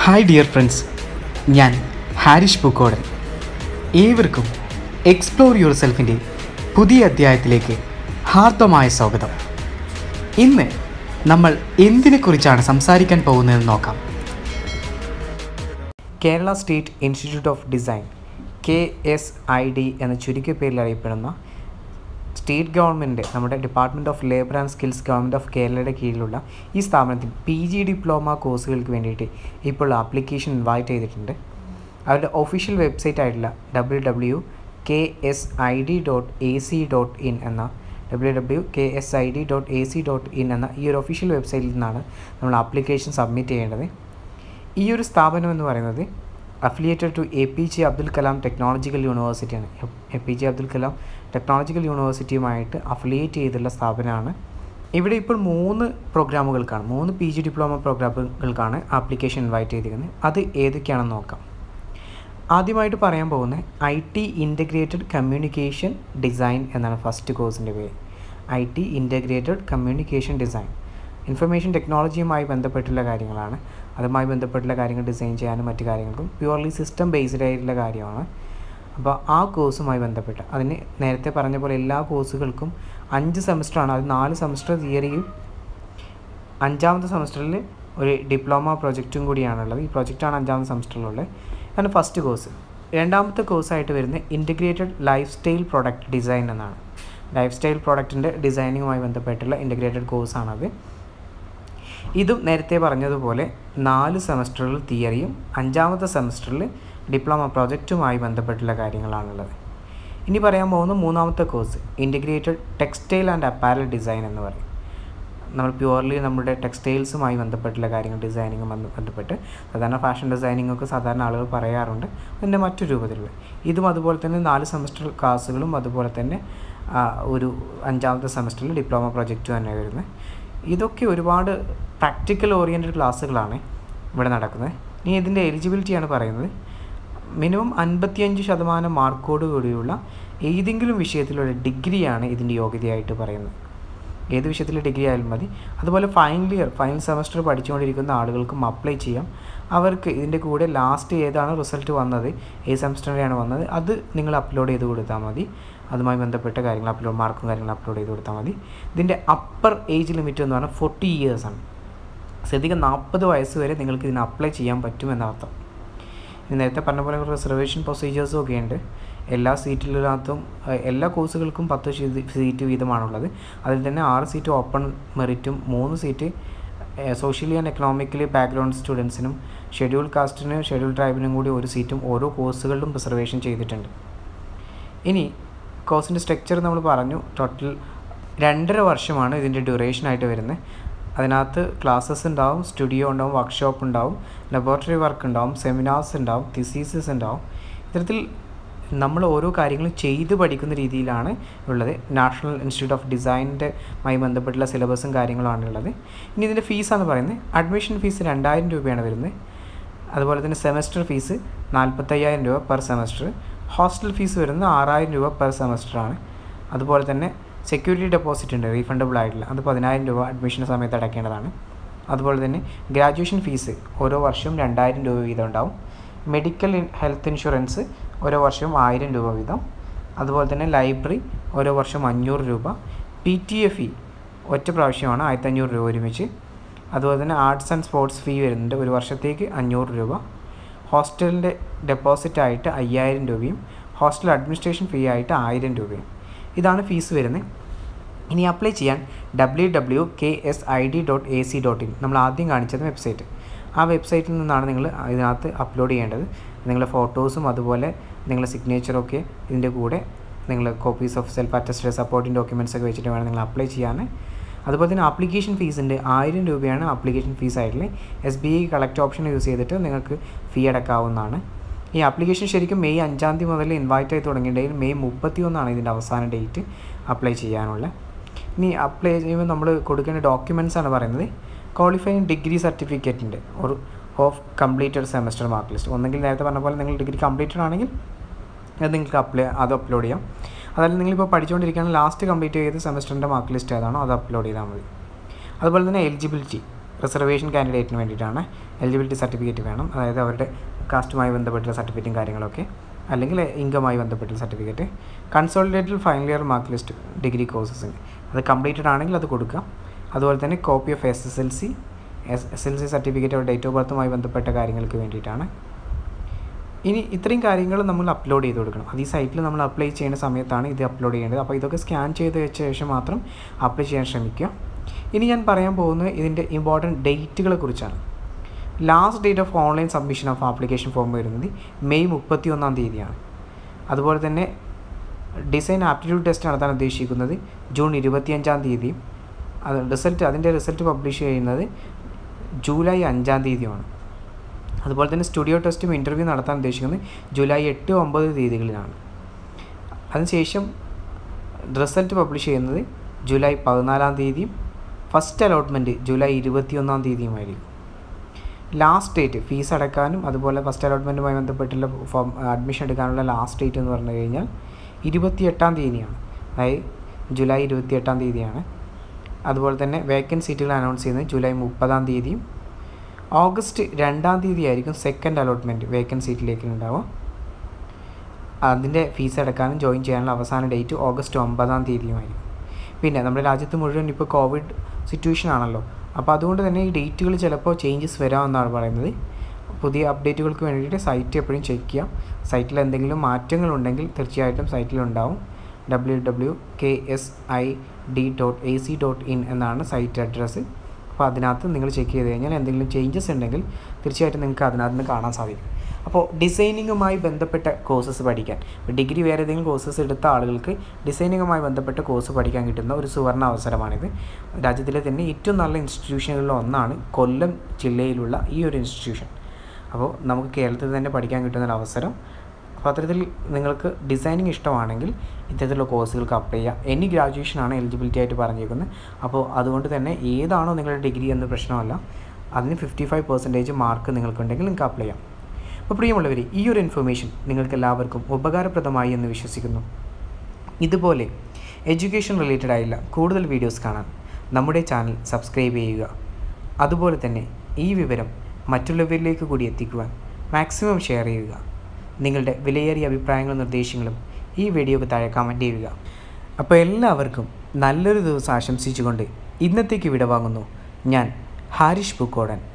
hi dear friends ഞാൻ ഹാരിഷ് പൂക്കോടൻ ഏവർക്കും explore your സെൽഫിൻ്റെ പുതിയ അധ്യായത്തിലേക്ക് ഹാർദമായ സ്വാഗതം ഇന്ന് നമ്മൾ എന്തിനെക്കുറിച്ചാണ് സംസാരിക്കാൻ പോകുന്നതെന്ന് നോക്കാം Kerala state institute of design K S I D എന്ന ചുരുക്കപ്പേരിൽ അറിയപ്പെടുന്ന സ്റ്റേറ്റ് ഗവൺമെൻറ് നമ്മുടെ department of labour and skills government of കേരളയുടെ കീഴിലുള്ള ഈ സ്ഥാപനത്തിൽ പി ജി ഡിപ്ലോമ കോഴ്സുകൾക്ക് വേണ്ടിയിട്ട് ഇപ്പോൾ ആപ്ലിക്കേഷൻ ഇൻവൈറ്റ് ചെയ്തിട്ടുണ്ട് അവരുടെ ഒഫീഷ്യൽ വെബ്സൈറ്റ് ആയിട്ടുള്ള W W K S I D dot A C dot in എന്ന W W K S I D dot A C dot in എന്ന ഈ ഒരു ഒഫീഷ്യൽ വെബ്സൈറ്റിൽ നിന്നാണ് നമ്മൾ ആപ്ലിക്കേഷൻ സബ്മിറ്റ് ചെയ്യേണ്ടത് ഈ ഒരു സ്ഥാപനം എന്ന് പറയുന്നത് affiliated to A P J Abdul Kalam technological യൂണിവേഴ്സിറ്റിയാണ് A P J Abdul Kalam technological യൂണിവേഴ്സിറ്റിയുമായിട്ട് അഫിലിയേറ്റ് ചെയ്തുള്ള സ്ഥാപനമാണ് ഇവിടെ ഇപ്പോൾ മൂന്ന് പ്രോഗ്രാമുകൾക്കാണ് മൂന്ന് പി ജി ഡിപ്ലോമ പ്രോഗ്രാമുകൾക്കാണ് ആപ്ലിക്കേഷൻ ഇൻവൈറ്റ് ചെയ്തിരിക്കുന്നത് അത് ഏതൊക്കെയാണെന്ന് നോക്കാം ആദ്യമായിട്ട് പറയാൻ പോകുന്നത് I T integrated communication design എന്നാണ് ഫസ്റ്റ് കോഴ്സിൻ്റെ പേര് I T integrated communication design information ടെക്നോളജിയുമായി ബന്ധപ്പെട്ടുള്ള കാര്യങ്ങളാണ് അതുമായി ബന്ധപ്പെട്ടുള്ള കാര്യങ്ങൾ ഡിസൈൻ ചെയ്യാനും മറ്റു കാര്യങ്ങൾക്കും പ്യുവർലി സിസ്റ്റം ബേസ്ഡ് ആയിട്ടുള്ള കാര്യമാണ് അപ്പോൾ ആ കോഴ്സുമായി ബന്ധപ്പെട്ട് അതിന് നേരത്തെ പറഞ്ഞ പോലെ എല്ലാ കോഴ്സുകൾക്കും അഞ്ച് സെമസ്റ്ററാണ് അത് നാല് സെമസ്റ്റർ തിയറിയും അഞ്ചാമത്തെ സെമസ്റ്ററിൽ ഒരു ഡിപ്ലോമ പ്രൊജക്റ്റും കൂടിയാണുള്ളത് ഈ പ്രൊജക്റ്റാണ് അഞ്ചാമത്തെ സെമസ്റ്ററിലുള്ളത് അതാണ് ഫസ്റ്റ് കോഴ്സ് രണ്ടാമത്തെ കോഴ്സായിട്ട് വരുന്നത് integrated lifestyle product design എന്നാണ് ലൈഫ് സ്റ്റൈൽ പ്രൊഡക്റ്റിൻ്റെ ഡിസൈനിങ്ങുമായി ബന്ധപ്പെട്ടുള്ള ഇൻറ്റഗ്രേറ്റഡ് കോഴ്സാണത് ഇതും നേരത്തെ പറഞ്ഞതുപോലെ നാല് സെമസ്റ്ററിൽ തിയറിയും അഞ്ചാമത്തെ സെമസ്റ്ററിൽ ഡിപ്ലോമ പ്രോജക്റ്റുമായി ബന്ധപ്പെട്ടുള്ള കാര്യങ്ങളാണുള്ളത് ഇനി പറയാൻ പോകുന്ന മൂന്നാമത്തെ course integrated textile and apparel design എന്ന് പറയും നമ്മൾ പ്യുവർലി നമ്മുടെ ടെക്സ്റ്റൈൽസുമായി ബന്ധപ്പെട്ടുള്ള കാര്യങ്ങൾ ഡിസൈനിങ്ങും ബന്ധപ്പെട്ട് സാധാരണ ഫാഷൻ ഡിസൈനിങ് ഒക്കെ സാധാരണ ആളുകൾ പറയാറുണ്ട് അതിൻ്റെ മറ്റു രൂപത്തിലുള്ള ഇതും അതുപോലെ തന്നെ നാല് സെമസ്റ്റർ ക്ലാസ്സുകളും അതുപോലെ തന്നെ ഒരു അഞ്ചാമത്തെ സെമസ്റ്ററിൽ ഡിപ്ലോമ പ്രൊജക്റ്റും തന്നെ വരുന്നത് ഇതൊക്കെ ഒരുപാട് പ്രാക്ടിക്കൽ ഓറിയൻറ്റഡ് ക്ലാസ്സുകളാണ് ഇവിടെ നടക്കുന്നത് ഇനി ഇതിൻ്റെ എലിജിബിലിറ്റിയാണ് പറയുന്നത് മിനിമം അൻപത്തിയഞ്ച് ശതമാനം മാർക്കോട് കൂടിയുള്ള ഏതെങ്കിലും വിഷയത്തിലുള്ള ഡിഗ്രിയാണ് ഇതിൻ്റെ യോഗ്യതയായിട്ട് പറയുന്നത് ഏത് വിഷയത്തിൽ ഡിഗ്രി ആയാലും മതി അതുപോലെ ഫൈനൽ ഇയർ ഫൈനൽ സെമസ്റ്റർ പഠിച്ചുകൊണ്ടിരിക്കുന്ന ആളുകൾക്കും അപ്ലൈ ചെയ്യാം അവർക്ക് ഇതിൻ്റെ കൂടെ ലാസ്റ്റ് ഏതാണ് റിസൾട്ട് വന്നത് ഏത് സെമസ്റ്ററിലാണ് വന്നത് അത് നിങ്ങൾ അപ്ലോഡ് ചെയ്ത് കൊടുത്താൽ മതി അതുമായി ബന്ധപ്പെട്ട കാര്യങ്ങൾ അപ്ലോഡ് മാർക്കും കാര്യങ്ങളും അപ്ലോഡ് ചെയ്ത് കൊടുത്താൽ മതി ഇതിൻ്റെ അപ്പർ ഏജ് ലിമിറ്റ് എന്ന് പറഞ്ഞാൽ ഫോർട്ടി ഇയേഴ്സാണ് ശ്രദ്ധിക്കുക നാൽപ്പത് വയസ്സ് വരെ നിങ്ങൾക്ക് ഇതിന് അപ്ലൈ ചെയ്യാൻ പറ്റുമെന്നർത്ഥം ഇനി നേരത്തെ പറഞ്ഞ പോലെ റിസർവേഷൻ പ്രൊസീജിയേഴ്സും ഒക്കെ ഉണ്ട് എല്ലാ സീറ്റിനകത്തും എല്ലാ കോഴ്സുകൾക്കും പത്ത് സീറ്റ് വീതമാണുള്ളത് അതിൽ തന്നെ ആറ് സീറ്റ് ഓപ്പൺ മെറിറ്റും മൂന്ന് seat socially and economically background സ്റ്റുഡൻസിനും ഷെഡ്യൂൾ കാസ്റ്റിനും ഷെഡ്യൂൾ ട്രൈബിനും കൂടി ഒരു സീറ്റും ഓരോ കോഴ്സുകളിലും റിസർവേഷൻ ചെയ്തിട്ടുണ്ട് ഇനി കോഴ്സിൻ്റെ സ്ട്രക്ചർ നമ്മൾ പറഞ്ഞു ടോട്ടൽ രണ്ടര വർഷമാണ് ഇതിൻ്റെ ഡ്യൂറേഷനായിട്ട് വരുന്നത് അതിനകത്ത് ക്ലാസ്സസ് ഉണ്ടാവും സ്റ്റുഡിയോ ഉണ്ടാവും വർക്ക്ഷോപ്പ് ഉണ്ടാവും ലബോറട്ടറി വർക്ക് ഉണ്ടാവും സെമിനാർസ് ഉണ്ടാവും തിസീസസ് ഉണ്ടാവും ഇത്തരത്തിൽ നമ്മൾ ഓരോ കാര്യങ്ങളും ചെയ്ത് പഠിക്കുന്ന രീതിയിലാണ് ഉള്ളത് നാഷണൽ ഇൻസ്റ്റിറ്റ്യൂട്ട് ഓഫ് ഡിസൈനിൻ്റെ മായി ബന്ധപ്പെട്ടുള്ള സിലബസും കാര്യങ്ങളുമാണ് ഉള്ളത് ഇനി ഇതിൻ്റെ ഫീസാണ് പറയുന്നത് അഡ്മിഷൻ ഫീസ് രണ്ടായിരം രൂപയാണ് വരുന്നത് അതുപോലെ തന്നെ സെമസ്റ്റർ ഫീസ് നാൽപ്പത്തയ്യായിരം രൂപ പെർ സെമസ്റ്റർ ഹോസ്റ്റൽ ഫീസ് വരുന്നത് ആറായിരം രൂപ പെർ സെമസ്റ്ററാണ് അതുപോലെ തന്നെ സെക്യൂരിറ്റി ഡെപ്പോസിറ്റ് ഉണ്ട് റീഫണ്ടബിൾ ആയിട്ടുള്ള അത് പതിനായിരം രൂപ അഡ്മിഷൻ സമയത്ത് അടയ്ക്കേണ്ടതാണ് അതുപോലെ തന്നെ ഗ്രാജുവേഷൻ ഫീസ് ഓരോ വർഷവും രണ്ടായിരം രൂപ വീതം ഉണ്ടാവും മെഡിക്കൽ ഹെൽത്ത് ഇൻഷുറൻസ് ഓരോ വർഷവും ആയിരം രൂപ വീതം അതുപോലെ തന്നെ ലൈബ്രറി ഓരോ വർഷം അഞ്ഞൂറ് രൂപ പി ടി എ ഫീ ഒറ്റ പ്രാവശ്യമാണ് ആയിരത്തഞ്ഞൂറ് രൂപ ഒരുമിച്ച് അതുപോലെ തന്നെ ആർട്സ് ആൻഡ് സ്പോർട്സ് ഫീ വരുന്നുണ്ട് ഒരു വർഷത്തേക്ക് അഞ്ഞൂറ് രൂപ ഹോസ്റ്റലിൻ്റെ ഡെപ്പോസിറ്റ് ആയിട്ട് അയ്യായിരം രൂപയും ഹോസ്റ്റൽ അഡ്മിനിസ്ട്രേഷൻ ഫീ ആയിട്ട് ആയിരം രൂപയും ഇതാണ് ഫീസ് വരുന്നത് ഇനി അപ്ലൈ ചെയ്യാൻ W W K S I D dot A C dot in നമ്മൾ ആദ്യം കാണിച്ചത് വെബ്സൈറ്റ് ആ വെബ്സൈറ്റിൽ നിന്നാണ് നിങ്ങൾ ഇതിനകത്ത് അപ്ലോഡ് ചെയ്യേണ്ടത് നിങ്ങളുടെ ഫോട്ടോസും അതുപോലെ നിങ്ങളുടെ സിഗ്നേച്ചറൊക്കെ ഇതിൻ്റെ കൂടെ നിങ്ങൾ copies of self attested supporting documents ഒക്കെ വെച്ചിട്ട് വേണം നിങ്ങൾ അപ്ലൈ ചെയ്യാൻ അതുപോലെ തന്നെ ആപ്ലിക്കേഷൻ ഫീസ് ഉണ്ട് ആയിരം രൂപയാണ് ആപ്ലിക്കേഷൻ ഫീസ് ആയിട്ടുള്ളത് S B I collect option use ചെയ്തിട്ട് നിങ്ങൾക്ക് ഫീ അടക്കാവുന്നതാണ് ഈ ആപ്ലിക്കേഷൻ ശരിക്കും മെയ് അഞ്ചാം തീയതി മുതൽ ഇൻവൈറ്റ് ആയി തുടങ്ങിയിട്ടുണ്ടെങ്കിൽ മെയ് മുപ്പത്തി ഒന്നാണ് ഇതിൻ്റെ അവസാന ഡേറ്റ് അപ്ലൈ ചെയ്യാനുള്ള ഇനി അപ്ലൈ ചെയ്യുമ്പോൾ നമ്മൾ കൊടുക്കേണ്ട ഡോക്യുമെൻറ്റ്സ് ആണ് പറയുന്നത് ക്വാളിഫയിങ് ഡിഗ്രി സർട്ടിഫിക്കറ്റ് ഉണ്ട് ഒരു of completed semester mark list ഒന്നെങ്കിൽ നേരത്തെ പറഞ്ഞ പോലെ നിങ്ങൾ ഡിഗ്രി കംപ്ലീറ്റഡ് ആണെങ്കിൽ അത് നിങ്ങൾക്ക് അപ്ലൈ അത് അപ്ലോഡ് ചെയ്യാം അതായത് നിങ്ങളിപ്പോൾ പഠിച്ചുകൊണ്ടിരിക്കുകയാണ് ലാസ്റ്റ് കംപ്ലീറ്റ് ചെയ്ത സെമസ്റ്ററിൻ്റെ മാർക്ക് ലിസ്റ്റ് ഏതാണോ അത് അപ്ലോഡ് ചെയ്താൽ മതി അതുപോലെ തന്നെ എലിജിബിലിറ്റി റിസർവേഷൻ കാൻഡിഡേറ്റിന് വേണ്ടിയിട്ടാണ് എലിജിബിലിറ്റി സർട്ടിഫിക്കറ്റ് വേണം അതായത് അവരുടെ കാസ്റ്റുമായി ബന്ധപ്പെട്ടുള്ള സർട്ടിഫിക്കറ്റും കാര്യങ്ങളൊക്കെ അല്ലെങ്കിൽ ഇൻകമായി ബന്ധപ്പെട്ടുള്ള certificate consolidated final year mark list degree കോഴ്സസിന് അത് കംപ്ലീറ്റഡ് ആണെങ്കിൽ അത് കൊടുക്കാം അതുപോലെ തന്നെ copy of S S L C S S L C certificate അവരുടെ ഡേറ്റ് ഓഫ് ബർത്തുമായി ബന്ധപ്പെട്ട കാര്യങ്ങൾക്ക് വേണ്ടിയിട്ടാണ് ഇനി ഇത്രയും കാര്യങ്ങൾ നമ്മൾ അപ്ലോഡ് ചെയ്ത് കൊടുക്കണം അത് ഈ സൈറ്റിൽ നമ്മൾ അപ്ലൈ ചെയ്യുന്ന സമയത്താണ് ഇത് അപ്ലോഡ് ചെയ്യേണ്ടത് അപ്പോൾ ഇതൊക്കെ സ്കാൻ ചെയ്ത് വെച്ച ശേഷം മാത്രം അപ്ലൈ ചെയ്യാൻ ശ്രമിക്കുക ഇനി ഞാൻ പറയാൻ പോകുന്നത് ഇതിൻ്റെ ഇമ്പോർട്ടൻറ്റ് ഡേറ്റുകളെ കുറിച്ചാണ് last date of online submission of application form വരുന്നത് മെയ് മുപ്പത്തി ഒന്നാം തീയതിയാണ് അതുപോലെ തന്നെ ഡിസൈൻ ആപ്റ്റിറ്റ്യൂഡ് ടെസ്റ്റ് നടത്താൻ ഉദ്ദേശിക്കുന്നത് ജൂൺ ഇരുപത്തിയഞ്ചാം തീയതിയും അത് റിസൾട്ട് അതിൻ്റെ റിസൾട്ട് പബ്ലിഷ് ചെയ്യുന്നത് ജൂലൈ അഞ്ചാം തീയതിയുമാണ് അതുപോലെ തന്നെ സ്റ്റുഡിയോ ടെസ്റ്റും ഇൻ്റർവ്യൂ നടത്താൻ ഉദ്ദേശിക്കുന്നത് ജൂലൈ എട്ട് ഒമ്പത് തീയതികളിലാണ് അതിനുശേഷം റിസൾട്ട് പബ്ലിഷ് ചെയ്യുന്നത് ജൂലൈ പതിനാലാം തീയതിയും ഫസ്റ്റ് അലോട്ട്മെൻറ്റ് ജൂലൈ ഇരുപത്തിയൊന്നാം തീയതിയുമായിരിക്കും ലാസ്റ്റ് ഡേറ്റ് ഫീസ് അടക്കാനും അതുപോലെ ഫസ്റ്റ് അലോട്ട്മെൻറ്റുമായി ബന്ധപ്പെട്ടുള്ള ഫോം അഡ്മിഷൻ എടുക്കാനുള്ള ലാസ്റ്റ് ഡേറ്റ് എന്ന് പറഞ്ഞു കഴിഞ്ഞാൽ ഇരുപത്തിയെട്ടാം തീയതിയാണ് അതായത് ജൂലൈ ഇരുപത്തിയെട്ടാം തീയതിയാണ് അതുപോലെ തന്നെ വേക്കൻറ്റ് സീറ്റുകൾ അനൗൺസ് ചെയ്യുന്നത് ജൂലൈ മുപ്പതാം തീയതിയും ഓഗസ്റ്റ് രണ്ടാം തീയതി ആയിരിക്കും സെക്കൻഡ് അലോട്ട്മെൻറ്റ് വേക്കൻറ്റ് സീറ്റിലേക്ക് ഉണ്ടാവുക അതിൻ്റെ ഫീസ് അടക്കാനും ജോയിൻ ചെയ്യാനുള്ള അവസാന ഡേറ്റ് ഓഗസ്റ്റ് ഒമ്പതാം തീയതിയുമായിരിക്കും പിന്നെ നമ്മുടെ രാജ്യത്ത് മുഴുവൻ ഇപ്പോൾ കോവിഡ് സിറ്റുവേഷൻ ആണല്ലോ അപ്പോൾ അതുകൊണ്ട് തന്നെ ഈ ഡേറ്റുകൾ ചിലപ്പോൾ ചേഞ്ചസ് വരാമെന്നാണ് പറയുന്നത് പുതിയ അപ്ഡേറ്റുകൾക്ക് വേണ്ടിയിട്ട് സൈറ്റ് എപ്പോഴും ചെക്ക് ചെയ്യാം സൈറ്റിൽ എന്തെങ്കിലും മാറ്റങ്ങളുണ്ടെങ്കിൽ തീർച്ചയായിട്ടും സൈറ്റിലുണ്ടാവും W W K S I D dot A C dot in എന്നാണ് സൈറ്റ് അഡ്രസ്സ് അപ്പോൾ അതിനകത്ത് നിങ്ങൾ ചെക്ക് ചെയ്ത് കഴിഞ്ഞാൽ എന്തെങ്കിലും ചേഞ്ചസ് ഉണ്ടെങ്കിൽ തീർച്ചയായിട്ടും നിങ്ങൾക്ക് അതിനകത്ത് നിന്ന് കാണാൻ സാധിക്കും അപ്പോൾ ഡിസൈനിങ്ങുമായി ബന്ധപ്പെട്ട കോഴ്സസ് പഠിക്കാൻ ഡിഗ്രി വേറെ ഏതെങ്കിലും കോഴ്സസ് എടുത്ത ആളുകൾക്ക് ഡിസൈനിങ്ങുമായി ബന്ധപ്പെട്ട കോഴ്സ് പഠിക്കാൻ കിട്ടുന്ന ഒരു സുവർണ അവസരമാണിത് രാജ്യത്തിലെ തന്നെ ഏറ്റവും നല്ല ഇൻസ്റ്റിറ്റ്യൂഷനുകളിൽ ഒന്നാണ് കൊല്ലം ജില്ലയിലുള്ള ഈ ഒരു ഇൻസ്റ്റിറ്റ്യൂഷൻ അപ്പോൾ നമുക്ക് കേരളത്തിൽ തന്നെ പഠിക്കാൻ കിട്ടുന്ന ഒരു അവസരം അപ്പോൾ അത്തരത്തിൽ നിങ്ങൾക്ക് ഡിസൈനിങ് ഇഷ്ടമാണെങ്കിൽ ഇത്തരത്തിലുള്ള കോഴ്സുകൾക്ക് അപ്ലൈ ചെയ്യാം എനി ഗ്രാജുവേഷനാണ് എലിജിബിലിറ്റി ആയിട്ട് പറഞ്ഞിരിക്കുന്നത് അപ്പോൾ അതുകൊണ്ട് തന്നെ ഏതാണോ നിങ്ങളുടെ ഡിഗ്രി എന്ന് പ്രശ്നമല്ല അതിന് ഫിഫ്റ്റി ഫൈവ് പെർസെൻറ്റേജ് മാർക്ക് നിങ്ങൾക്കുണ്ടെങ്കിൽ നിങ്ങൾക്ക് അപ്ലൈ ചെയ്യാം അപ്പോൾ പ്രിയമുള്ളവർ ഈ ഒരു ഇൻഫർമേഷൻ നിങ്ങൾക്ക് എല്ലാവർക്കും ഉപകാരപ്രദമായി എന്ന് വിശ്വസിക്കുന്നു ഇതുപോലെ എഡ്യൂക്കേഷൻ റിലേറ്റഡ് ആയുള്ള കൂടുതൽ വീഡിയോസ് കാണാൻ നമ്മുടെ ചാനൽ സബ്സ്ക്രൈബ് ചെയ്യുക അതുപോലെ തന്നെ ഈ വിവരം മറ്റുള്ളവരിലേക്ക് കൂടി എത്തിക്കുവാൻ മാക്സിമം ഷെയർ ചെയ്യുക നിങ്ങളുടെ വിലയേറിയ അഭിപ്രായങ്ങളും നിർദ്ദേശങ്ങളും ഈ വീഡിയോക്ക് താഴെ കമൻറ്റ് ചെയ്യുക അപ്പോൾ എല്ലാവർക്കും നല്ലൊരു ദിവസം ആശംസിച്ചുകൊണ്ട് ഇന്നത്തേക്ക് വിടവാങ്ങുന്നു ഞാൻ ഹാരിഷ് പൂക്കോടൻ